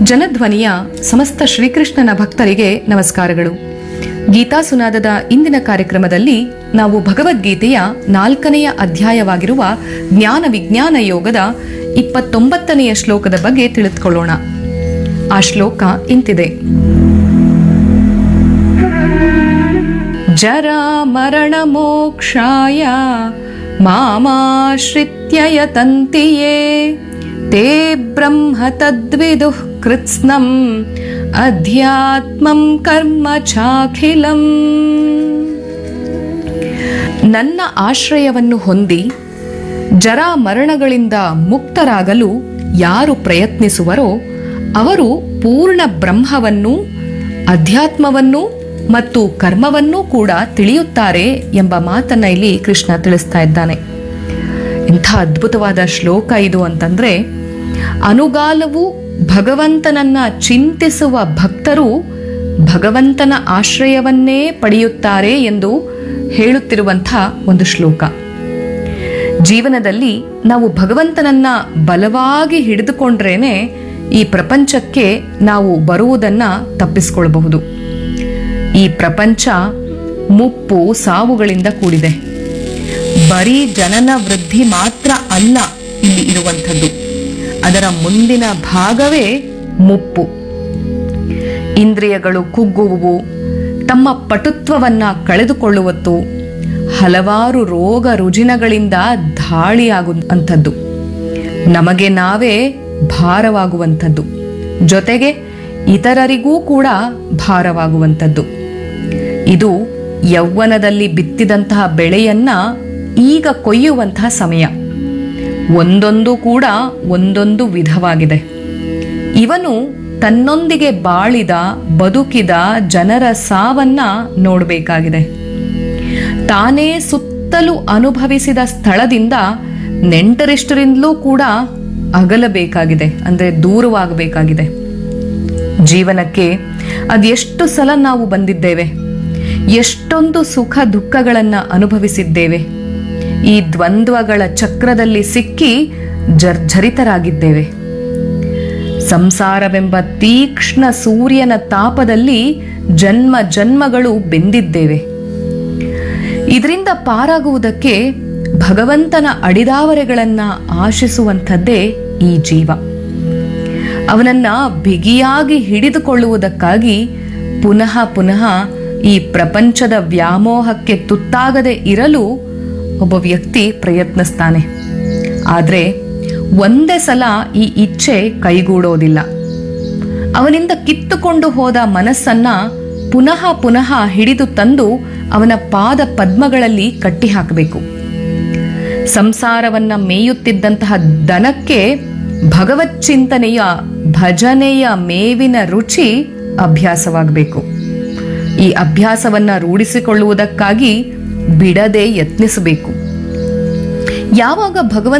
ಜನಧ್ವನಿಯ ಸಮಸ್ತ ಶ್ರೀಕೃಷ್ಣನ ಭಕ್ತರಿಗೆ ನಮಸ್ಕಾರಗಳು ಗೀತಾ ಸುನಾದದ ಇಂದಿನ ಕಾರ್ಯಕ್ರಮದಲ್ಲಿ ನಾವು ಭಗವದ್ಗೀತೆಯ ನಾಲ್ಕನೆಯ ಅಧ್ಯಾಯವಾಗಿರುವ ಜ್ಞಾನ ವಿಜ್ಞಾನ ಯೋಗದ ಇಪ್ಪತ್ತೊಂಬತ್ತನೆಯ ಶ್ಲೋಕದ ಬಗ್ಗೆ ತಿಳಿದುಕೊಳ್ಳೋಣ ಆ ಶ್ಲೋಕ ಇಂತಿದೆ ಜರಾ ಮರಣ ಮೋಕ್ಷಾಯ ಮಾಮಾಶ್ರಿತ್ಯ ಯತಂತಿಯೇ ತೇ ಬ್ರಹ್ಮ ತದ್ವಿದುಃ ಕೃತ್ಸ್ನಂ ಅಧ್ಯಾತ್ಮಂ ಕರ್ಮ ಚಾಖಿಲಂ ನನ್ನ ಆಶ್ರಯವನ್ನು ಹೊಂದಿ ಜರಾ ಮರಣಗಳಿಂದ ಮುಕ್ತರಾಗಲು ಯಾರು ಪ್ರಯತ್ನಿಸುವರೋ ಅವರು ಪೂರ್ಣ ಬ್ರಹ್ಮವನ್ನು ಅಧ್ಯಾತ್ಮವನ್ನು ಮತ್ತು ಕರ್ಮವನ್ನೂ ಕೂಡ ತಿಳಿಯುತ್ತಾರೆ ಎಂಬ ಮಾತನ್ನ ಇಲ್ಲಿ ಕೃಷ್ಣ ತಿಳಿಸ್ತಾ ಇದ್ದಾನೆ ಇಂಥ ಅದ್ಭುತವಾದ ಶ್ಲೋಕ ಇದು ಅಂತಂದ್ರೆ ಅನುಗಾಲವು ಭಗವಂತನನ್ನ ಚಿಂತಿಸುವ ಭಕ್ತರು ಭಗವಂತನ ಆಶ್ರಯವನ್ನೇ ಪಡೆಯುತ್ತಾರೆ ಎಂದು ಹೇಳುತ್ತಿರುವಂಥ ಒಂದು ಶ್ಲೋಕ ಜೀವನದಲ್ಲಿ ನಾವು ಭಗವಂತನನ್ನ ಬಲವಾಗಿ ಹಿಡಿದುಕೊಂಡ್ರೇನೆ ಈ ಪ್ರಪಂಚಕ್ಕೆ ನಾವು ಬರುವುದನ್ನ ತಪ್ಪಿಸಿಕೊಳ್ಳಬಹುದು ಈ ಪ್ರಪಂಚ ಮುಪ್ಪು ಸಾವುಗಳಿಂದ ಕೂಡಿದೆ ಬರೀ ಜನನ ವೃದ್ಧಿ ಮಾತ್ರ ಅಲ್ಲ ಇಲ್ಲಿ ಇರುವಂಥದ್ದು ಅದರ ಮುಂದಿನ ಭಾಗವೇ ಮುಪ್ಪು ಇಂದ್ರಿಯಗಳು ಕುಗ್ಗುವುವು ತಮ್ಮ ಪಟುತ್ವವನ್ನ ಕಳೆದುಕೊಳ್ಳುವತ್ತು ಹಲವಾರು ರೋಗ ರುಜಿನಗಳಿಂದ ಧಾಳಿಯಾಗುವಂಥದ್ದು ನಮಗೆ ನಾವೇ ಭಾರವಾಗುವಂಥದ್ದು ಜೊತೆಗೆ ಇತರರಿಗೂ ಕೂಡ ಭಾರವಾಗುವಂಥದ್ದು ಇದು ಯೌವನದಲ್ಲಿ ಬಿತ್ತಿದಂತಹ ಬೆಳೆಯನ್ನ ಈಗ ಕೊಯ್ಯುವಂತಹ ಸಮಯ ಒಂದೊಂದು ಕೂಡ ಒಂದೊಂದು ವಿಧವಾಗಿದೆ ಇವನು ತನ್ನೊಂದಿಗೆ ಬಾಳಿದ ಬದುಕಿದ ಜನರ ಸಾವನ್ನ ನೋಡಬೇಕಾಗಿದೆ ತಾನೇ ಸುತ್ತಲೂ ಅನುಭವಿಸಿದ ಸ್ಥಳದಿಂದ ನೆಂಟರಿಷ್ಟರಿಂದಲೂ ಕೂಡ ಅಗಲಬೇಕಾಗಿದೆ ಅಂದ್ರೆ ದೂರವಾಗಬೇಕಾಗಿದೆ ಜೀವನಕ್ಕೆ ಅದೆಷ್ಟು ಸಲ ನಾವು ಬಂದಿದ್ದೇವೆ ಎಷ್ಟೊಂದು ಸುಖ ದುಃಖಗಳನ್ನ ಅನುಭವಿಸಿದ್ದೇವೆ ಈ ದ್ವಂದ್ವಗಳ ಚಕ್ರದಲ್ಲಿ ಸಿಕ್ಕಿ ಜರ್ಜರಿತರಾಗಿದ್ದೇವೆ ಸಂಸಾರವೆಂಬ ತೀಕ್ಷ್ಣ ಸೂರ್ಯನ ತಾಪದಲ್ಲಿ ಜನ್ಮ ಜನ್ಮಗಳು ಬೆಂದಿದ್ದೇವೆ ಇದರಿಂದ ಪಾರಾಗುವುದಕ್ಕೆ ಭಗವಂತನ ಅಡಿದಾವರೆಗಳನ್ನ ಆಶಿಸುವಂಥದ್ದೇ ಈ ಜೀವ ಅವನನ್ನ ಬಿಗಿಯಾಗಿ ಹಿಡಿದುಕೊಳ್ಳುವುದಕ್ಕಾಗಿ ಪುನಃ ಪುನಃ ಈ ಪ್ರಪಂಚದ ವ್ಯಾಮೋಹಕ್ಕೆ ತುತ್ತಾಗದೆ ಇರಲು ಒಬ್ಬ ವ್ಯಕ್ತಿ ಪ್ರಯತ್ನಿಸ್ತಾನೆ ಆದರೆ ಒಂದೇ ಸಲ ಈ ಇಚ್ಛೆ ಕೈಗೂಡೋದಿಲ್ಲ ಅವನಿಂದ ಕಿತ್ತುಕೊಂಡು ಹೋದ ಮನಸ್ಸನ್ನ ಪುನಃ ಪುನಃ ಹಿಡಿದು ತಂದು ಅವನ ಪಾದ ಪದ್ಮಗಳಲ್ಲಿ ಕಟ್ಟಿ ಹಾಕಬೇಕು ಸಂಸಾರವನ್ನ ಮೇಯುತ್ತಿದ್ದಂತಹ ದನಕ್ಕೆ ಭಗವತ್ ಚಿಂತನೆಯ ಭಜನೆಯ ಮೇವಿನ ರುಚಿ ಅಭ್ಯಾಸವಾಗಬೇಕು ಈ ಅಭ್ಯಾಸವನ್ನ ರೂಢಿಸಿಕೊಳ್ಳುವುದಕ್ಕಾಗಿ ಬಿಡದೆ ಯತ್ನಿಸಬೇಕು ಯಾವಾಗ ಭಗವಂತ